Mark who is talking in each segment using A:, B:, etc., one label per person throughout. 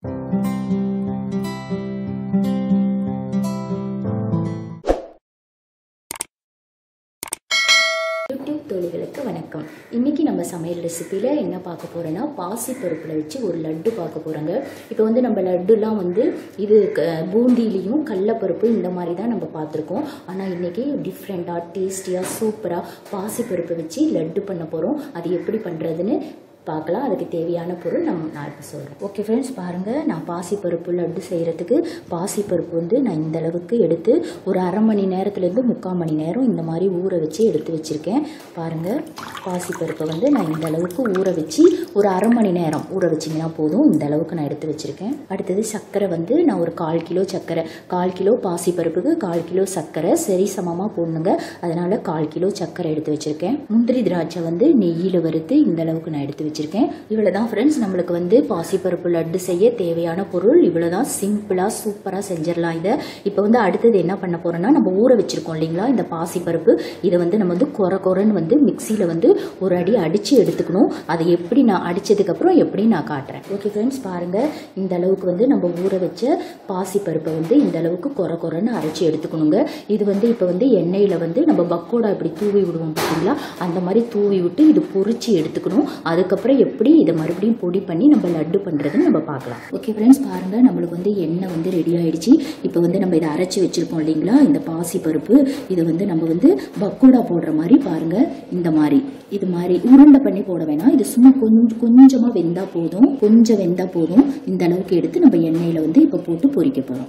A: YouTube தோழிகளுக்கு வணக்கம் இன்னைக்கு நம்ம சமையல் ரெசிபியில் என்ன பார்க்க போறோம்னா பாசி பருப்பில் வச்சு ஒரு லட்டு பார்க்க போகிறோங்க இப்போ வந்து நம்ம லட்டுலாம் வந்து இது க- பூந்திலையும் கடலப்பருப்பு இந்த மாதிரி தான் நம்ம பார்த்துருக்கோம் ஆனால் இன்னைக்கு டிஃப்ரெண்ட்டாக டேஸ்டியாக சூப்பராக பாசி பருப்பு வச்சு லட்டு பண்ண போகிறோம் அது எப்படி பண்ணுறதுன்னு பார்க்கலாம் அதுக்கு தேவையான பொருள் நம்ம நான் இப்போ சொல்கிறேன் ஓகே ஃப்ரெண்ட்ஸ் பாருங்கள் நான் பாசிப்பருப்பு லட்டு செய்கிறதுக்கு பாசிப்பருப்பு வந்து நான் இந்த அளவுக்கு எடுத்து ஒரு அரை மணி நேரத்துலேருந்து முக்கால் மணி நேரம் இந்த மாதிரி ஊற வச்சு எடுத்து வச்சுருக்கேன் பாருங்கள் பாசிப்பருப்பை வந்து நான் இந்த அளவுக்கு ஊற வச்சு ஒரு அரை மணி நேரம் ஊற வச்சிங்கன்னா போதும் இந்த அளவுக்கு நான் எடுத்து வச்சுருக்கேன் அடுத்தது சர்க்கரை வந்து நான் ஒரு கால் கிலோ சர்க்கரை கால் கிலோ பாசிப்பருப்புக்கு கால் கிலோ சர்க்கரை சரி சமமாக போடணுங்க அதனால் கால் கிலோ சர்க்கரை எடுத்து வச்சுருக்கேன் முந்திரி திராட்சை வந்து நெய்யில் வறுத்து இந்த அளவுக்கு நான் எடுத்து வச்சிருக்கேன் இவ்வளோ தான் ஃப்ரெண்ட்ஸ் நம்மளுக்கு வந்து பாசிப்பருப்பு லட்டு செய்ய தேவையான பொருள் இவ்வளோ தான் சிம்பிளாக சூப்பராக செஞ்சிடலாம் இதை இப்போ வந்து அடுத்தது என்ன பண்ண போகிறோம்னா நம்ம ஊற வச்சிருக்கோம் இல்லைங்களா இந்த பாசிப்பருப்பு இதை வந்து நம்ம வந்து கொர கொரன்னு வந்து மிக்சியில் வந்து ஒரு அடி அடித்து எடுத்துக்கணும் அதை எப்படி நான் அடித்ததுக்கப்புறம் எப்படி நான் காட்டுறேன் ஓகே ஃப்ரெண்ட்ஸ் பாருங்கள் இந்த அளவுக்கு வந்து நம்ம ஊற வச்ச பாசிப்பருப்பை வந்து இந்த அளவுக்கு கொர கொரன்னு அரைச்சி எடுத்துக்கணுங்க இது வந்து இப்போ வந்து எண்ணெயில் வந்து நம்ம பக்கோடா இப்படி தூவி விடுவோம் பார்த்தீங்களா அந்த மாதிரி தூவி விட்டு இது பொரிச்சு எடுத்துக்கணும் அதுக்கப்புறம் எப்படி இதை மறுபடியும் பொடி பண்ணி நம்ம லட்டு பண்ணுறதுன்னு நம்ம பார்க்கலாம் ஓகே ஃப்ரெண்ட்ஸ் பாருங்கள் நம்மளுக்கு வந்து எண்ணெய் வந்து ரெடி ஆயிடுச்சு இப்போ வந்து நம்ம இதை அரைச்சி வச்சிருக்கோம் இல்லைங்களா இந்த பாசி பருப்பு இதை வந்து நம்ம வந்து பக்கோடா போடுற மாதிரி பாருங்கள் இந்த மாதிரி இது மாதிரி உருண்டை பண்ணி போட வேணாம் இது சும்மா கொஞ்சம் கொஞ்சமாக வெந்தா போதும் கொஞ்சம் வெந்தா போதும் இந்த அளவுக்கு எடுத்து நம்ம எண்ணெயில் வந்து இப்போ போட்டு பொரிக்க போகிறோம்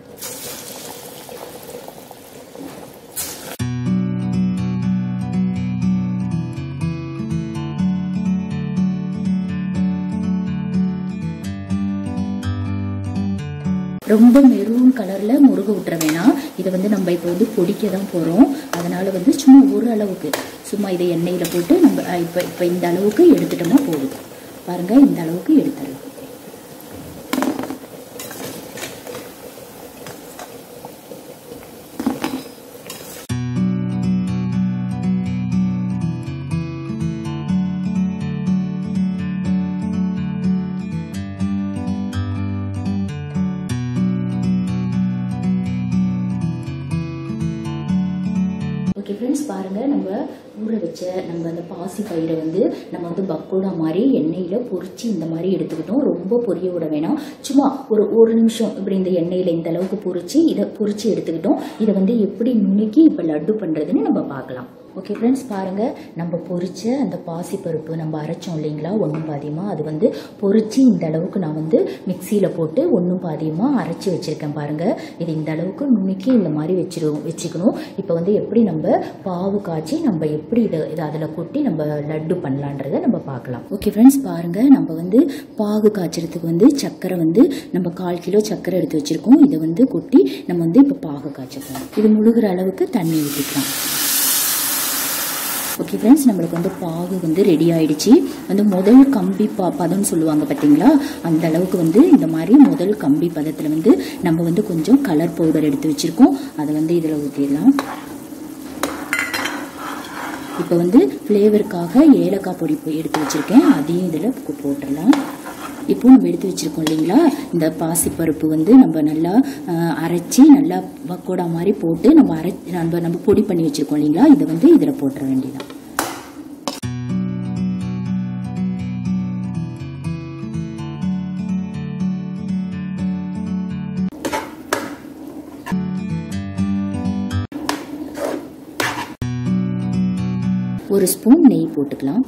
A: ரொம்ப மெரூன் கலரில் முருக விட்டுற வேணாம் இதை வந்து நம்ம இப்போ வந்து பொடிக்க தான் போகிறோம் அதனால் வந்து சும்மா ஒரு அளவுக்கு சும்மா இதை எண்ணெயில் போட்டு நம்ம அஹ், இப்போ இப்போ இந்த அளவுக்கு எடுத்துட்டோம்னா போதும் பாருங்கள் இந்த அளவுக்கு எடுத்துடலாம் ஓகே ஃப்ரெண்ட்ஸ் பாருங்கள் நம்ம ஊற வச்ச நம்ம அந்த பாசி பயிரை வந்து நம்ம வந்து பக்கோடா மாதிரி எண்ணெயில் பொரிச்சு இந்த மாதிரி எடுத்துக்கிட்டோம் ரொம்ப பொரிய விட வேணாம் சும்மா ஒரு ஒரு நிமிஷம் இப்படி இந்த எண்ணெயில் இந்த அளவுக்கு பொரிச்சு இதை பொரிச்சு எடுத்துக்கிட்டோம் இதை வந்து எப்படி நுணுக்கி இப்போ லட்டு பண்ணுறதுன்னு நம்ம பார்க்கலாம் ஓகே ஃப்ரெண்ட்ஸ் பாருங்கள் நம்ம பொரிச்ச அந்த பாசிப்பருப்பு நம்ம அரைச்சோம் இல்லைங்களா ஒன்றும் பாதியமாக அது வந்து பொரிச்சு இந்த அளவுக்கு நான் வந்து மிக்சியில் போட்டு ஒன்றும் பாதியமாக அரைச்சி வச்சுருக்கேன் பாருங்கள் இது இந்த அளவுக்கு நுணுக்கி இந்த மாதிரி வச்சிருவோம் வச்சுக்கணும் இப்போ வந்து எப்படி நம்ம பாவு காய்ச்சி நம்ம எப்படி இதை இதை அதில் கொட்டி நம்ம லட்டு பண்ணலான்றதை நம்ம பார்க்கலாம் ஓகே ஃப்ரெண்ட்ஸ் பாருங்கள் நம்ம வந்து பாகு காய்ச்சறதுக்கு வந்து சர்க்கரை வந்து நம்ம கால் கிலோ சர்க்கரை எடுத்து வச்சுருக்கோம் இதை வந்து கொட்டி நம்ம வந்து இப்போ பாகு காய்ச்சிக்கலாம் இது முழுகிற அளவுக்கு தண்ணி ஊற்றிக்கலாம் ஓகே ஃப்ரெண்ட்ஸ் நம்மளுக்கு வந்து பாகு வந்து ரெடி ஆயிடுச்சு வந்து முதல் கம்பி பா பதம்னு சொல்லுவாங்க பார்த்தீங்களா அந்த அளவுக்கு வந்து இந்த மாதிரி முதல் கம்பி பதத்தில் வந்து நம்ம வந்து கொஞ்சம் கலர் பவுடர் எடுத்து வச்சுருக்கோம் அதை வந்து இதில் ஊற்றிடலாம் இப்போ வந்து ஃப்ளேவருக்காக ஏலக்காய் பொடி போய் எடுத்து வச்சுருக்கேன் அதையும் இதில் போட்டுடலாம் இப்போ நம்ம எடுத்து வச்சுருக்கோம் இல்லைங்களா இந்த பாசிப்பருப்பு வந்து நம்ம நல்லா அஹ், அரைச்சி நல்லா பக்கோடா மாதிரி போட்டு நம்ம அரை நம்ம நம்ம பொடி பண்ணி வச்சுருக்கோம் இல்லைங்களா இதை வந்து இதில் போட்டுற வேண்டியதான் ஒரு ஸ்பூன் நெய் போட்டுக்கலாம்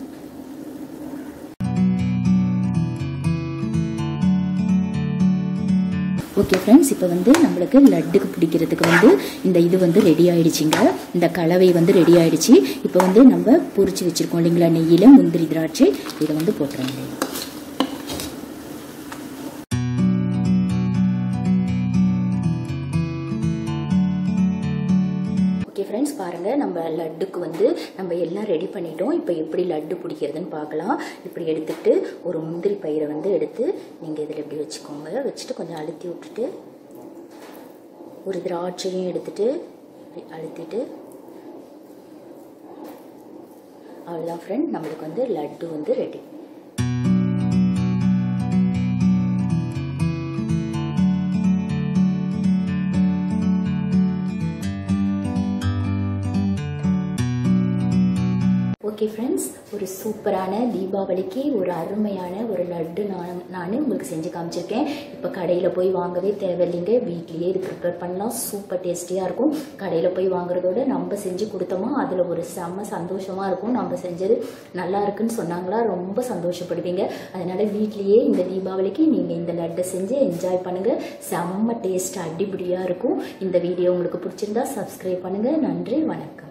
A: ஓகே ஃப்ரெண்ட்ஸ் இப்போ வந்து நம்மளுக்கு லட்டுக்கு பிடிக்கிறதுக்கு வந்து இந்த இது வந்து ரெடி ஆயிடுச்சுங்க இந்த கலவை வந்து ரெடி ஆயிடுச்சு இப்போ வந்து நம்ம பொரிச்சு வச்சிருக்கோம் இல்லைங்களா நெய்யில் முந்திரி திராட்சை இதை வந்து போட்டுறோம் ஓகே ஃப்ரெண்ட்ஸ் பாருங்கள் நம்ம லட்டுக்கு வந்து நம்ம எல்லாம் ரெடி பண்ணிட்டோம் இப்போ எப்படி லட்டு பிடிக்கிறதுன்னு பார்க்கலாம் இப்படி எடுத்துட்டு ஒரு முந்திரி பயிரை வந்து எடுத்து நீங்கள் இதில் இப்படி வச்சுக்கோங்க வச்சுட்டு கொஞ்சம் அழுத்தி விட்டுட்டு ஒரு திராட்சையும் எடுத்துட்டு இப்படி அழுத்திட்டு அவ்வளோதான் ஃப்ரெண்ட் நம்மளுக்கு வந்து லட்டு வந்து ரெடி ஓகே ஃப்ரெண்ட்ஸ் ஒரு சூப்பரான தீபாவளிக்கு ஒரு அருமையான ஒரு லட்டு நான் நான் உங்களுக்கு செஞ்சு காமிச்சிருக்கேன் இப்போ கடையில் போய் வாங்கவே தேவையில்லைங்க வீட்லேயே இது ப்ரிப்பேர் பண்ணலாம் சூப்பர் டேஸ்டியாக இருக்கும் கடையில் போய் வாங்குறதோட நம்ம செஞ்சு கொடுத்தோமா அதில் ஒரு செம்ம சந்தோஷமாக இருக்கும் நம்ம செஞ்சது நல்லா இருக்குன்னு சொன்னாங்களா ரொம்ப சந்தோஷப்படுவீங்க அதனால் வீட்லேயே இந்த தீபாவளிக்கு நீங்கள் இந்த லட்டை செஞ்சு என்ஜாய் பண்ணுங்கள் செம்ம டேஸ்ட் அடிபடியாக இருக்கும் இந்த வீடியோ உங்களுக்கு பிடிச்சிருந்தா சப்ஸ்கிரைப் பண்ணுங்கள் நன்றி வணக்கம்